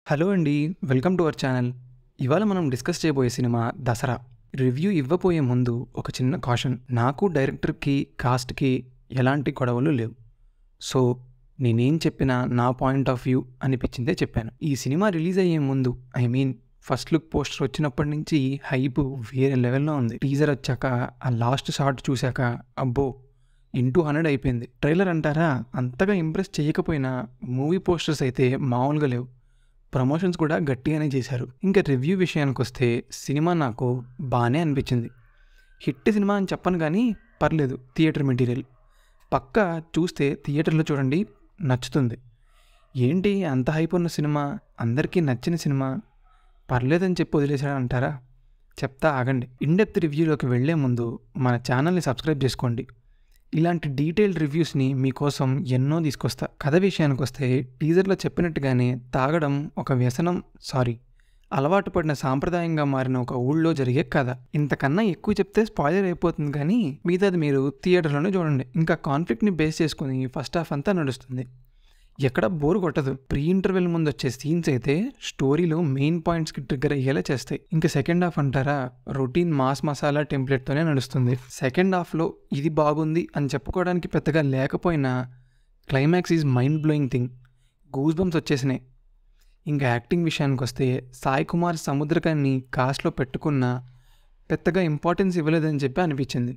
hello అండి welcome to our channel ఇవాళ మనం డిస్కస్ చేయబోయే సినిమా దసరా రివ్యూ ఇవ్వబోయే ముందు ఒక చిన్న కాషన్ నాకు డైరెక్టర్కి కాస్ట్కి ఎలాంటి గొడవలు లేవు సో నేనేం చెప్పినా నా పాయింట్ ఆఫ్ వ్యూ అనిపించిందే చెప్పాను ఈ సినిమా రిలీజ్ అయ్యే ముందు I mean first look poster వచ్చినప్పటి నుంచి హైప్ వేరే లెవెల్లో ఉంది టీజర్ వచ్చాక ఆ లాస్ట్ షాట్ చూశాక అబ్బో ఇంటూ హండ్రెడ్ అయిపోయింది ట్రైలర్ అంటారా అంతగా ఇంప్రెస్ చేయకపోయినా మూవీ పోస్టర్స్ అయితే మామూలుగా లేవు ప్రమోషన్స్ కూడా గట్టిగానే చేశారు ఇంకా రివ్యూ విషయానికి వస్తే సినిమా నాకు బాగానే అనిపించింది హిట్ సినిమా అని చెప్పను కానీ పర్లేదు థియేటర్ మెటీరియల్ పక్కా చూస్తే థియేటర్లో చూడండి నచ్చుతుంది ఏంటి అంత హైప్ ఉన్న సినిమా అందరికీ నచ్చిన సినిమా పర్లేదని చెప్పి వదిలేశాడు అంటారా చెప్తా ఆగండి ఇన్డెప్త్ రివ్యూలోకి వెళ్లే ముందు మన ఛానల్ని సబ్స్క్రైబ్ చేసుకోండి ఇలాంటి డీటెయిల్డ్ రివ్యూస్ని మీకోసం ఎన్నో తీసుకొస్తా కథ విషయానికి వస్తే టీజర్లో చెప్పినట్టుగానే తాగడం ఒక వ్యసనం సారీ అలవాటు పడిన సాంప్రదాయంగా మారిన ఒక ఊళ్ళో జరిగే కథ ఇంతకన్నా ఎక్కువ చెప్తే స్పాయిలర్ అయిపోతుంది కానీ మిగతాది మీరు థియేటర్లోనే చూడండి ఇంకా కాన్ఫ్లిక్ట్ని బేస్ చేసుకుని ఫస్ట్ హాఫ్ అంతా నడుస్తుంది ఎక్కడ బోర్ కొట్టదు ప్రీ ఇంటర్వెల్ ముందు వచ్చే సీన్స్ అయితే స్టోరీలో మెయిన్ పాయింట్స్కి ట్రిగ్గర్ అయ్యేలా చేస్తాయి ఇంకా సెకండ్ హాఫ్ అంటారా రొటీన్ మాస్ మసాలా టెంప్లెట్తోనే నడుస్తుంది సెకండ్ హాఫ్లో ఇది బాగుంది అని చెప్పుకోవడానికి పెద్దగా లేకపోయినా climax is mind blowing thing goose bumps వచ్చేసినాయి ఇంకా యాక్టింగ్ విషయానికి వస్తే సాయి కుమార్ సముద్రకాన్ని కాస్ట్లో పెట్టుకున్న పెద్దగా ఇంపార్టెన్స్ ఇవ్వలేదని చెప్పి అనిపించింది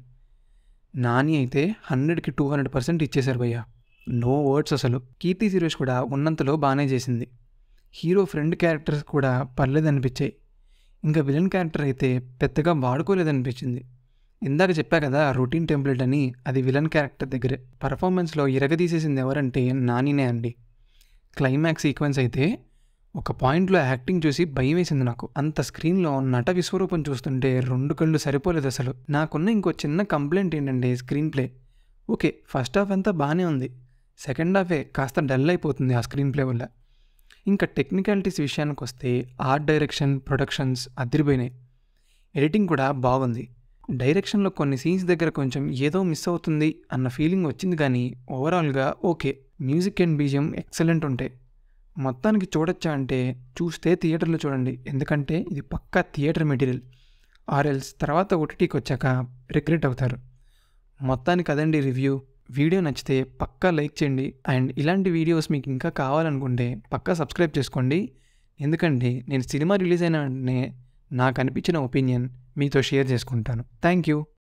నాని అయితే హండ్రెడ్కి టూ హండ్రెడ్ పర్సెంట్ ఇచ్చేశారు భయ్య నో వర్డ్స్ అసలు కీర్తి సురేష్ కూడా ఉన్నంతలో బాగానే చేసింది హీరో ఫ్రెండ్ క్యారెక్టర్స్ కూడా పర్లేదనిపించాయి ఇంకా విలన్ క్యారెక్టర్ అయితే పెద్దగా వాడుకోలేదనిపించింది ఇందాక చెప్పా కదా రొటీన్ టెంప్లెట్ అని అది విలన్ క్యారెక్టర్ దగ్గరే పర్ఫార్మెన్స్లో ఇరగదీసేసింది ఎవరంటే నానినే అండి క్లైమాక్స్ సీక్వెన్స్ అయితే ఒక పాయింట్లో యాక్టింగ్ చూసి భయం వేసింది నాకు అంత స్క్రీన్లో నట విశ్వరూపం చూస్తుంటే రెండు కళ్ళు సరిపోలేదు అసలు నాకున్న ఇంకో చిన్న కంప్లైంట్ ఏంటంటే screen play okay first half అంతా బాగానే ఉంది సెకండ్ హాఫే కాస్త డల్ అయిపోతుంది ఆ స్క్రీన్ ప్లే వల్ల ఇంకా టెక్నికాలిటీస్ విషయానికి వస్తే ఆర్ట్ డైరెక్షన్ ప్రొడక్షన్స్ అదిరిపోయినాయి ఎడిటింగ్ కూడా బాగుంది డైరెక్షన్లో కొన్ని సీన్స్ దగ్గర కొంచెం ఏదో మిస్ అవుతుంది అన్న ఫీలింగ్ వచ్చింది కానీ ఓవరాల్గా okay music and BGM excellent ఉంటాయి మొత్తానికి చూడొచ్చా అంటే చూస్తే థియేటర్లో చూడండి ఎందుకంటే ఇది పక్కా థియేటర్ మెటీరియల్ ఆర్ఎల్స్ తర్వాత ఓటీటీకి వచ్చాక రిగ్రెట్ అవుతారు మొత్తానికి అదండి రివ్యూ వీడియో నచ్చితే పక్కా లైక్ చేయండి అండ్ ఇలాంటి వీడియోస్ మీకు ఇంకా కావాలనుకుంటే పక్కా సబ్స్క్రైబ్ చేసుకోండి ఎందుకంటే నేను సినిమా రిలీజ్ అయిన వెంటనే నాకు అనిపించిన ఒపీనియన్ మీతో షేర్ చేసుకుంటాను థ్యాంక్ యూ